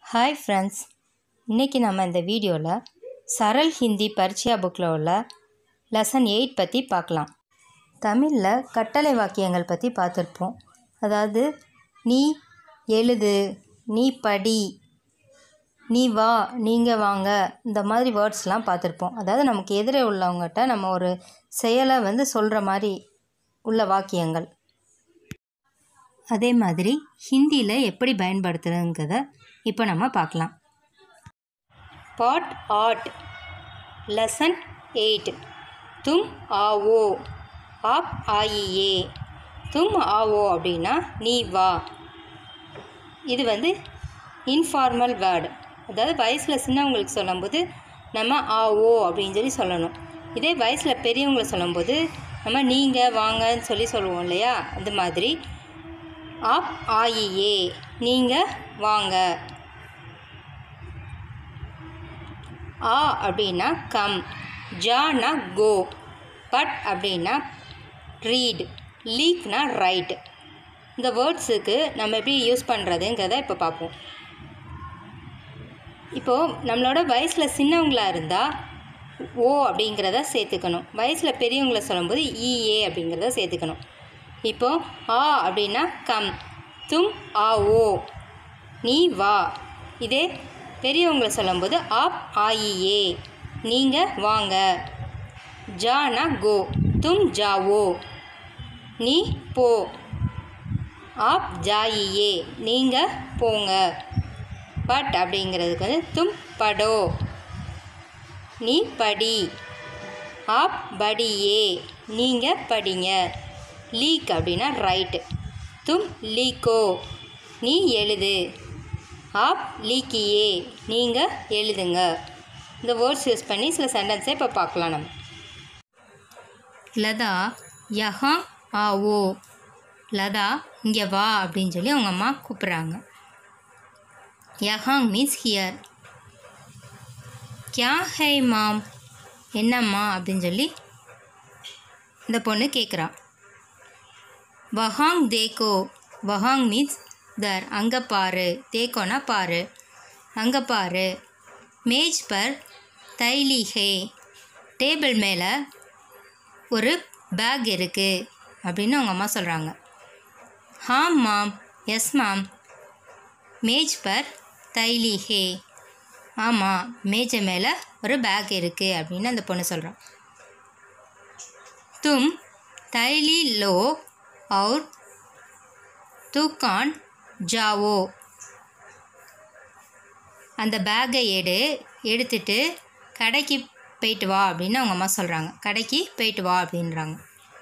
hi friends இன்றைக்கி நம்ம இந்த வீடியோவில் சரல் ஹிந்தி பரிச்சயா புக்கில் உள்ள லெசன் எயிட் பற்றி பார்க்கலாம் தமிழில் கட்டளை வாக்கியங்கள் பற்றி பார்த்துருப்போம் அதாவது நீ எழுது நீ படி நீ வா நீங்கள் வாங்க இந்த மாதிரி வேர்ட்ஸ்லாம் பார்த்துருப்போம் அதாவது நமக்கு எதிரே உள்ளவங்ககிட்ட நம்ம ஒரு செயலை வந்து சொல்கிற மாதிரி உள்ள வாக்கியங்கள் அதே மாதிரி ஹிந்தியில் எப்படி பயன்படுத்துகிறதுங்கிறத இப்போ நம்ம பார்க்கலாம் பாட் ஆட் லெசன் எயிட் தும் ஆவோ ஆப் ஆயியே தும் ஆவோ அப்படின்னா நீ வா இது வந்து இன்ஃபார்மல் வேர்டு அதாவது வயசில் சின்னவங்களுக்கு சொல்லும்போது நம்ம ஆவோ அப்படின்னு சொல்லி சொல்லணும் இதே வயசில் பெரியவங்களை சொல்லும்போது நம்ம நீங்கள் வாங்கன்னு சொல்லி சொல்லுவோம் இல்லையா அது மாதிரி ஆப் ஆயியே நீங்கள் வாங்க ஆ அப்படின்னா கம் ஜானா கோ பட் அப்படின்னா ரீட் லீக்னா ரைட் இந்த வேர்ட்ஸுக்கு நம்ம எப்படி யூஸ் பண்ணுறதுங்கிறத இப்போ பார்ப்போம் இப்போது நம்மளோட வயசில் சின்னவங்களாக இருந்தால் ஓ அப்படிங்கிறத சேர்த்துக்கணும் வயசில் பெரியவங்கள சொல்லும்போது இஏ அப்படிங்கிறத சேர்த்துக்கணும் இப்போது ஆ அப்படின்னா கம் தும் ஆ ஓ நீ வா இதே பெரியவங்களை சொல்லும்போது ஆப் ஆயியே நீங்கள் வாங்க ஜானா கோ தும் ஜாவோ நீ போ ஆப் ஜாயியே நீங்கள் போங்க பட் அப்படிங்கிறதுக்கு வந்து தும் படோ நீ படி ஆப் படியே நீங்கள் படிங்க லீக் அப்படின்னா ரைட்டு தும் லீக்கோ நீ எழுது ஆப் லீக்கியே நீங்கள் எழுதுங்க இந்த வேர்ட்ஸ் யூஸ் பண்ணி சில சென்டென்ஸை இப்போ பார்க்கலாம் நம்ம லதா யஹா ஆவோ லதா இங்கே வா அப்படின்னு சொல்லி அவங்க அம்மா கூப்பிட்றாங்க யஹாங் மீன்ஸ் ஹியர் கியா ஹை மாம் என்னம்மா அப்படின்னு சொல்லி இந்த பொண்ணு கேட்குறா வஹாங் தேக்கோ வஹாங் மீன்ஸ் தர் அங்கே பாரு தேக்கோனா பாரு அங்கே பாரு மேஜ் பர் தைலி ஹே டேபிள் மேலே ஒரு பேக் இருக்குது அப்படின்னு அவங்க அம்மா சொல்கிறாங்க ஹாம் மாம் எஸ் மாம் மேஜ் பர் தைலி ஹே ஆமாம் மேஜை மேலே ஒரு பேக் இருக்குது அப்படின்னு அந்த பொண்ணு சொல்கிறான் தும் தைலி லோ और தூக்கான் ஜாவோ அந்த பேக்கை எடு எடுத்துட்டு கடைக்கு போயிட்டு வா அப்படின்னு அவங்க அம்மா சொல்கிறாங்க கடைக்கு போயிட்டு வா அப்படின்றாங்க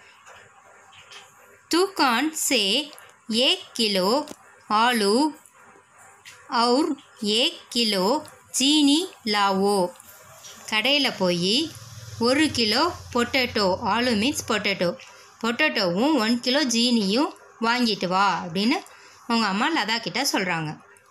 தூக்கான் சே ஏக் கிலோ ஆலு और ஏக் கிலோ சீனி லாவோ கடையில் போய் ஒரு கிலோ பொட்டேட்டோ ஆலு மீன்ஸ் பொட்டேட்டோ பொட்டேட்டோவும் ஒன் கிலோ ஜீனியும் வாங்கிட்டு வா அப்படின்னு அவங்க அம்மா லதா கிட்ட சொல்கிறாங்க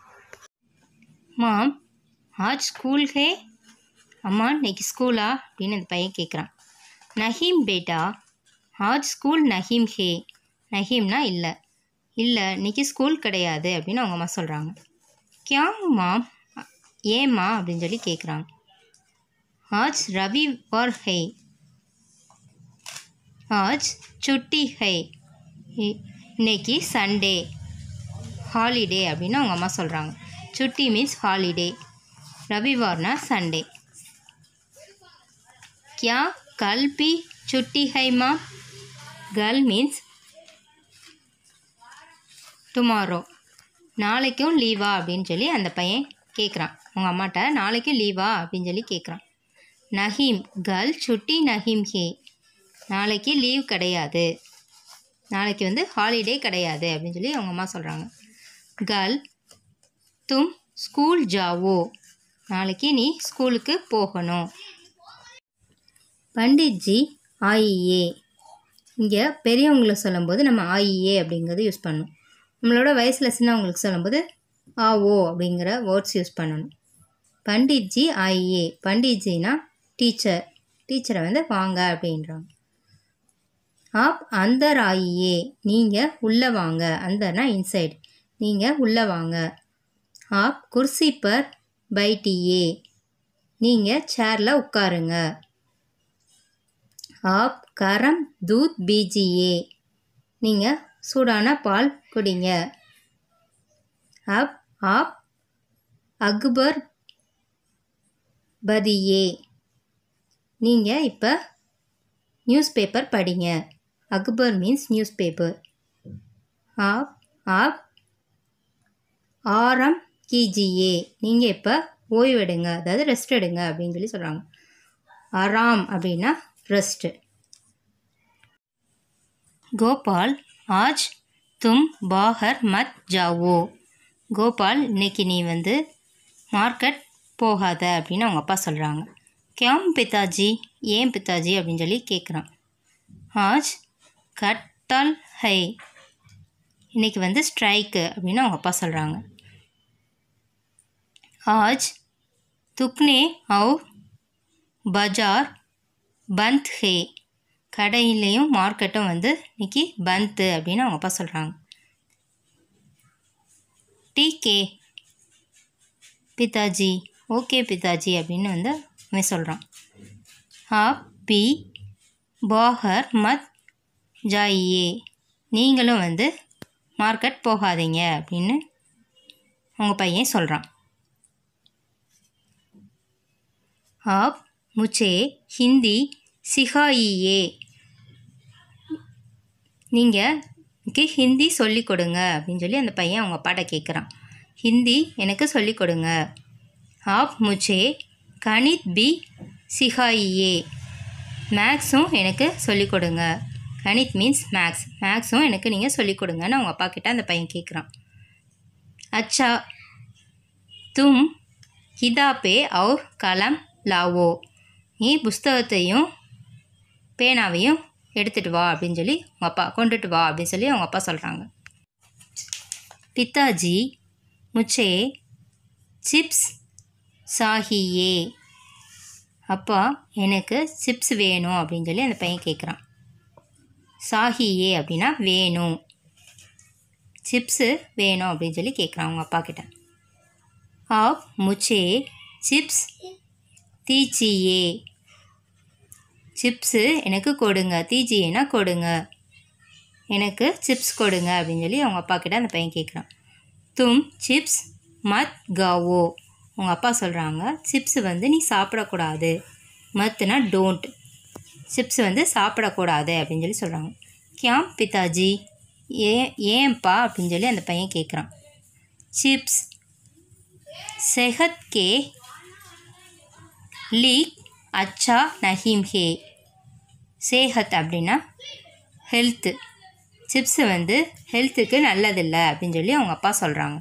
மாம் ஆஜ் ஸ்கூல் ஹே அம்மா இன்னைக்கு ஸ்கூலா அப்படின்னு அந்த பையன் கேட்குறான் நஹீம் பேட்டா ஆஜ் ஸ்கூல் நஹீம் ஹே நஹீம்னா இல்லை இல்லை இன்னைக்கு ஸ்கூல் கிடையாது அப்படின்னு அவங்க அம்மா சொல்கிறாங்க கியா மாம் ஏம்மா அப்படின்னு சொல்லி கேட்குறாங்க ஆஜ் ரவி வர் ஹே ஆஜ் சுட்டி ஹை இன்னைக்கு சண்டே ஹாலிடே அப்படின்னு அவங்க அம்மா சொல்கிறாங்க சுட்டி மீன்ஸ் ஹாலிடே ரவிவார்னா சண்டே கியா கல் பி சுட்டி ஹை மா கல் மீன்ஸ் டுமாரோ நாளைக்கும் லீவா அப்படின்னு சொல்லி அந்த பையன் கேட்குறான் உங்கள் அம்மாட்ட நாளைக்கும் லீவா அப்படின்னு சொல்லி கேட்குறான் நஹீம் கல் சுட்டி நஹீம் ஹே நாளைக்கு லீவ் கிடையாது நாளைக்கு வந்து ஹாலிடே கிடையாது அப்படின்னு சொல்லி அவங்க அம்மா சொல்கிறாங்க கல் தும் ஸ்கூல் ஜாவோ நாளைக்கு நீ ஸ்கூலுக்கு போகணும் பண்டிட்ஜி ஆயியே இங்கே பெரியவங்களை சொல்லும்போது நம்ம ஆயியே அப்படிங்கிறத யூஸ் பண்ணணும் நம்மளோட வயசில் சின்னவங்களுக்கு சொல்லும்போது ஆ ஓ அப்படிங்கிற வேர்ட்ஸ் யூஸ் பண்ணணும் பண்டிட்ஜி ஆயியே பண்டிட்ஜினா டீச்சர் டீச்சரை வந்து வாங்க அப்படின்றாங்க ஆப் அந்தர் ஆயியே நீங்கள் உள்ளே வாங்க அந்தர்னா இன்சைட் நீங்கள் உள்ளே வாங்க ஆப் குர்சி பர் பைட்டியே நீங்கள் சேரில் உட்காருங்க ஆப் கரம் தூத் பீஜியே நீங்கள் சூடான பால் குடிங்க அப் ஆப் அக்பர் பதியே நீங்கள் இப்போ நியூஸ் பேப்பர் படிங்க அக்பர் மீன்ஸ் நியூஸ் பேப்பர் ஆப் ஆப் ஆரம் கீஜியே நீங்கள் இப்போ ஓய்வெடுங்க அதாவது ரெஸ்ட் எடுங்க அப்படின்னு சொல்லி சொல்கிறாங்க ஆராம் அப்படின்னா ரெஸ்ட்டு கோபால் ஆஜ் தும் பாகர் மத் ஜாவோ கோபால் இன்னைக்கு நீ வந்து மார்க்கெட் போகாத அப்படின்னு அவங்க அப்பா சொல்கிறாங்க கியாம் பிதாஜி ஏன் பிதாஜி அப்படின்னு சொல்லி கேட்குறான் ஆஜ் கட்டால் ஹை இன்னைக்கு வந்து ஸ்ட்ரைக்கு அப்படின்னு அவங்க அப்பா சொல்கிறாங்க ஆஜ் துக்னே அவுர் பஜார் பந்த் ஹே கடையிலையும் மார்க்கெட்டும் வந்து இன்னைக்கு பந்த்து அப்படின்னு அவங்க அப்பா சொல்கிறாங்க டீகே பிதாஜி ஓகே பிதாஜி அப்படின்னு வந்து அவன் சொல்கிறான் ஆப் பி பாகர் மத் ஜாயியே நீங்களும் வந்து மார்க்கெட் போகாதீங்க அப்படின்னு உங்கள் பையன் சொல்கிறான் आप मुझे हिंदी सिखाइए நீங்கள் எனக்கு ஹிந்தி சொல்லிக் கொடுங்க அப்படின்னு சொல்லி அந்த பையன் அவங்க அப்பாட்ட கேட்குறான் ஹிந்தி எனக்கு சொல்லிக் கொடுங்க ஆப் முச்சே கணித் பி சிகாயியே மேக்ஸும் எனக்கு சொல்லிக் கொடுங்க கணித் மீன்ஸ் மேக்ஸ் மேக்ஸும் எனக்கு நீங்கள் சொல்லிக் கொடுங்கன்னு அவங்க அப்பா கிட்ட அந்த பையன் கேட்குறான் அச்சா தும் கிதாபே அவுர் கலம் லாவோ நீ புஸ்தகத்தையும் பேனாவையும் எடுத்துகிட்டு வா அப்படின்னு சொல்லி உங்கள் அப்பா கொண்டுட்டு வா அப்படின்னு சொல்லி அவங்க அப்பா சொல்கிறாங்க பித்தாஜி முச்சே சிப்ஸ் சாஹியே அப்பா எனக்கு சிப்ஸ் வேணும் அப்படின்னு சொல்லி அந்த பையன் கேட்குறான் சாஹியே அப்படின்னா வேணும் சிப்ஸு வேணும் அப்படின்னு சொல்லி கேட்குறான் அவங்க அப்பா கிட்ட ஆப் முச்சே சிப்ஸ் தீச்சியே சிப்ஸு எனக்கு கொடுங்க தீச்சியேனா கொடுங்க எனக்கு சிப்ஸ் கொடுங்க அப்படின்னு சொல்லி அவங்க அப்பா கிட்ட அந்த பையன் கேட்குறான் தும் சிப்ஸ் மத் காவோ உங்கள் அப்பா சொல்கிறாங்க சிப்ஸ் வந்து நீ சாப்பிடக்கூடாது மத்துனா டோன்ட் சிப்ஸ் வந்து சாப்பிடக்கூடாது அப்படின்னு சொல்லி சொல்கிறாங்க கியாம் பிதாஜி ஏன் ஏன்ப்பா அப்படின்னு சொல்லி அந்த பையன் கேட்குறான் சிப்ஸ் செஹத் கே லீக் அச்சா நஹீம் ஹே சேஹத் அப்படின்னா ஹெல்த்து சிப்ஸு வந்து ஹெல்த்துக்கு நல்லதில்லை அப்படின்னு சொல்லி அவங்க அப்பா சொல்கிறாங்க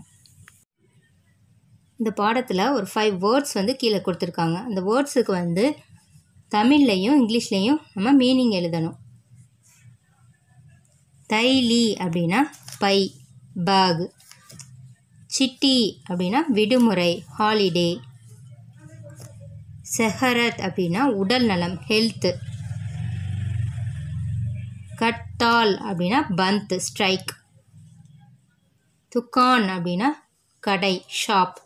இந்த பாடத்தில் ஒரு ஃபைவ் வேர்ட்ஸ் வந்து கீழே கொடுத்துருக்காங்க அந்த வேர்ட்ஸுக்கு வந்து தமிழ்லையும் இங்கிலீஷ்லேயும் நம்ம மீனிங் எழுதணும் தைலி அப்படின்னா பை பேக் சிட்டி அப்படின்னா விடுமுறை ஹாலிடே செஹரத் அப்படின்னா உடல் நலம் ஹெல்த்து கட்டால் அப்படின்னா பந்த் ஸ்ட்ரைக் துக்கான் அப்படின்னா கடை ஷாப்